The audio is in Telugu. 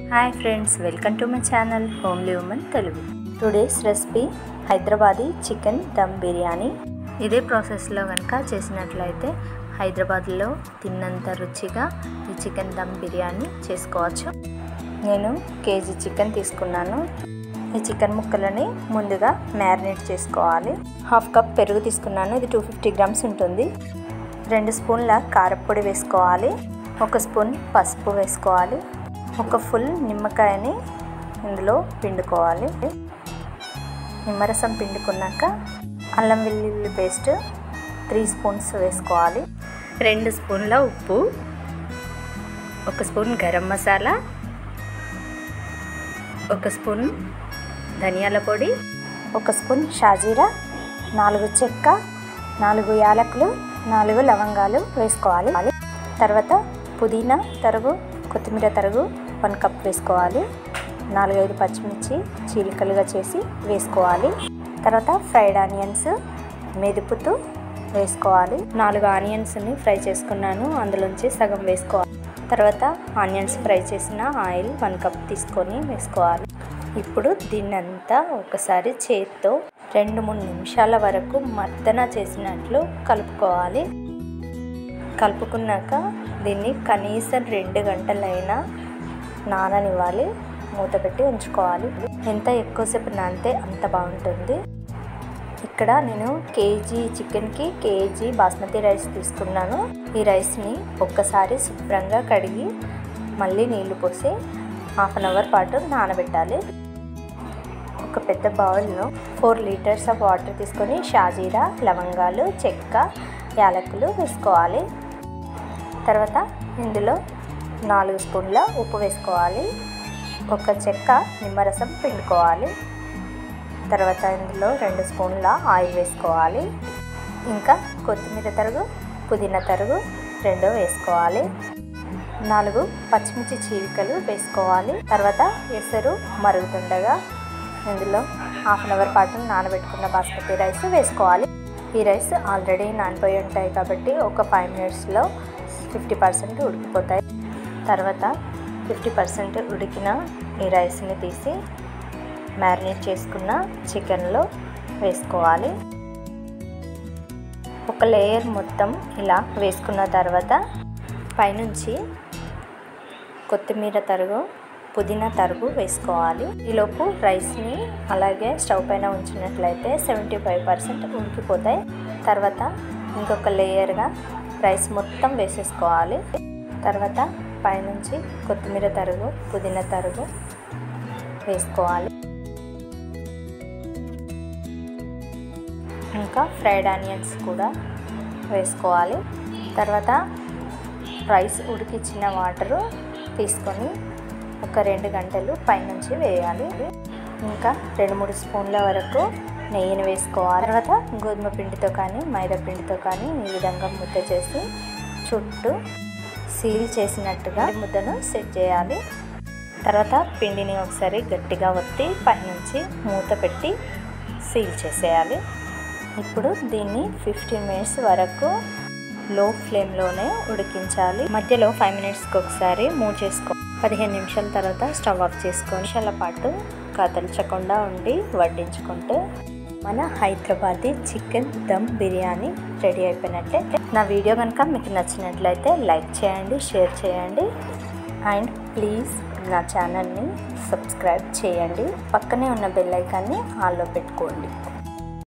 hi friends welcome to my channel homely women Telugu today's recipe Hyderabadi chicken dum biryani ఇదే ప్రాసెస్లో కనుక చేసినట్లయితే హైదరాబాద్లో తిన్నంత రుచిగా ఈ చికెన్ దమ్ బిర్యానీ చేసుకోవచ్చు నేను కేజీ చికెన్ తీసుకున్నాను ఈ చికెన్ ముక్కలని ముందుగా మ్యారినేట్ చేసుకోవాలి హాఫ్ కప్ పెరుగు తీసుకున్నాను ఇది టూ ఫిఫ్టీ గ్రామ్స్ ఉంటుంది రెండు స్పూన్ల కారపొడి వేసుకోవాలి ఒక స్పూన్ పసుపు వేసుకోవాలి ఒక ఫుల్ నిమ్మకాయని ఇందులో పిండుకోవాలి నిమ్మరసం పిండుకున్నాక అల్లం వెల్లుల్లి పేస్ట్ త్రీ స్పూన్స్ వేసుకోవాలి రెండు స్పూన్ల ఉప్పు ఒక స్పూన్ గరం మసాలా ఒక స్పూన్ ధనియాల పొడి ఒక స్పూన్ షాజీరా నాలుగు చెక్క నాలుగు యాలకులు నాలుగు లవంగాలు వేసుకోవాలి తర్వాత పుదీనా తరుగు కొత్తిమీర తరుగు వన్ కప్ వేసుకోవాలి నాలుగైదు పచ్చిమిర్చి చీలికలుగా చేసి వేసుకోవాలి తర్వాత ఫ్రైడ్ ఆనియన్స్ మెదుపుతూ వేసుకోవాలి నాలుగు ఆనియన్స్ని ఫ్రై చేసుకున్నాను అందులోంచి సగం వేసుకోవాలి తర్వాత ఆనియన్స్ ఫ్రై చేసిన ఆయిల్ వన్ కప్ తీసుకొని వేసుకోవాలి ఇప్పుడు దీన్నంతా ఒకసారి చేత్తో రెండు మూడు నిమిషాల వరకు మర్దన చేసినట్లు కలుపుకోవాలి కలుపుకున్నాక దీన్ని కనీసం రెండు గంటలైనా నాననివ్వాలి మూత పెట్టి ఉంచుకోవాలి ఎంత ఎక్కువసేపు నానితే అంత బాగుంటుంది ఇక్కడ నేను కేజీ చికెన్కి కేజీ బాస్మతి రైస్ తీసుకున్నాను ఈ రైస్ని ఒక్కసారి శుభ్రంగా కడిగి మళ్ళీ నీళ్లు పోసి హాఫ్ అన్ అవర్ పాటు నానబెట్టాలి ఒక పెద్ద బౌల్లో ఫోర్ లీటర్స్ ఆఫ్ వాటర్ తీసుకొని షాజీరా లవంగాలు చెక్క యాలకులు వేసుకోవాలి తర్వాత ఇందులో నాలుగు స్పూన్ల ఉప్పు వేసుకోవాలి ఒక చెక్క నిమ్మరసం పిండుకోవాలి తర్వాత ఇందులో రెండు స్పూన్ల ఆయిల్ వేసుకోవాలి ఇంకా కొత్తిమీర తరుగు పుదీనా తరుగు రెండు వేసుకోవాలి నాలుగు పచ్చిమిర్చి చీలికలు వేసుకోవాలి తర్వాత ఎసరు మరుగుతుండగా ఇందులో హాఫ్ అన్ అవర్ పాటు నానబెట్టుకున్న బాస్మతి రైస్ వేసుకోవాలి ఈ రైస్ ఆల్రెడీ నానిపోయి ఉంటాయి కాబట్టి ఒక ఫైవ్ మినిట్స్లో ఫిఫ్టీ పర్సెంట్ ఉడికిపోతాయి తర్వాత ఫిఫ్టీ పర్సెంట్ ఉడికిన ఈ రైస్ని తీసి మ్యారినేట్ చేసుకున్న చికెన్లో వేసుకోవాలి ఒక లేయర్ మొత్తం ఇలా వేసుకున్న తర్వాత పైనుంచి కొత్తిమీర తరుగు పుదీనా తరుగు వేసుకోవాలి ఈలోపు రైస్ని అలాగే స్టవ్ పైన ఉంచినట్లయితే సెవెంటీ ఫైవ్ పర్సెంట్ ఉడికిపోతాయి తర్వాత ఇంకొక లేయర్గా రైస్ మొత్తం వేసేసుకోవాలి తర్వాత పైనుంచి కొత్తిమీర తరుగు పుదీనా తరుగు వేసుకోవాలి ఇంకా ఫ్రైడ్ ఆనియన్స్ కూడా వేసుకోవాలి తర్వాత రైస్ ఉడికిచ్చిన వాటరు తీసుకొని ఒక రెండు గంటలు పైనుంచి వేయాలి ఇంకా రెండు మూడు స్పూన్ల వరకు నెయ్యిని వేసుకోవాలి తర్వాత గోధుమ పిండితో కానీ మైదా పిండితో కానీ ఈ విధంగా ముద్ద చేసి చుట్టూ సీల్ చేసినట్టుగా ముద్దను సెట్ చేయాలి తర్వాత పిండిని ఒకసారి గట్టిగా ఒత్తి పైనుంచి మూత పెట్టి సీల్ చేసేయాలి ఇప్పుడు దీన్ని ఫిఫ్టీన్ మినిట్స్ వరకు లో ఫ్లేమ్లోనే ఉడికించాలి మధ్యలో ఫైవ్ మినిట్స్కి ఒకసారి మూవ్ చేసుకో పదిహేను నిమిషాల తర్వాత స్టవ్ ఆఫ్ చేసుకొని నిమిషాల పాటు కదల్చకుండా ఉండి వడ్డించుకుంటే మన హైదరాబాదీ చికెన్ దమ్ బిర్యానీ రెడీ అయిపోయినట్టే నా వీడియో కనుక మీకు నచ్చినట్లయితే లైక్ చేయండి షేర్ చేయండి అండ్ ప్లీజ్ నా ఛానల్ని సబ్స్క్రైబ్ చేయండి పక్కనే ఉన్న బెల్ ఐకాన్ని ఆన్లో పెట్టుకోండి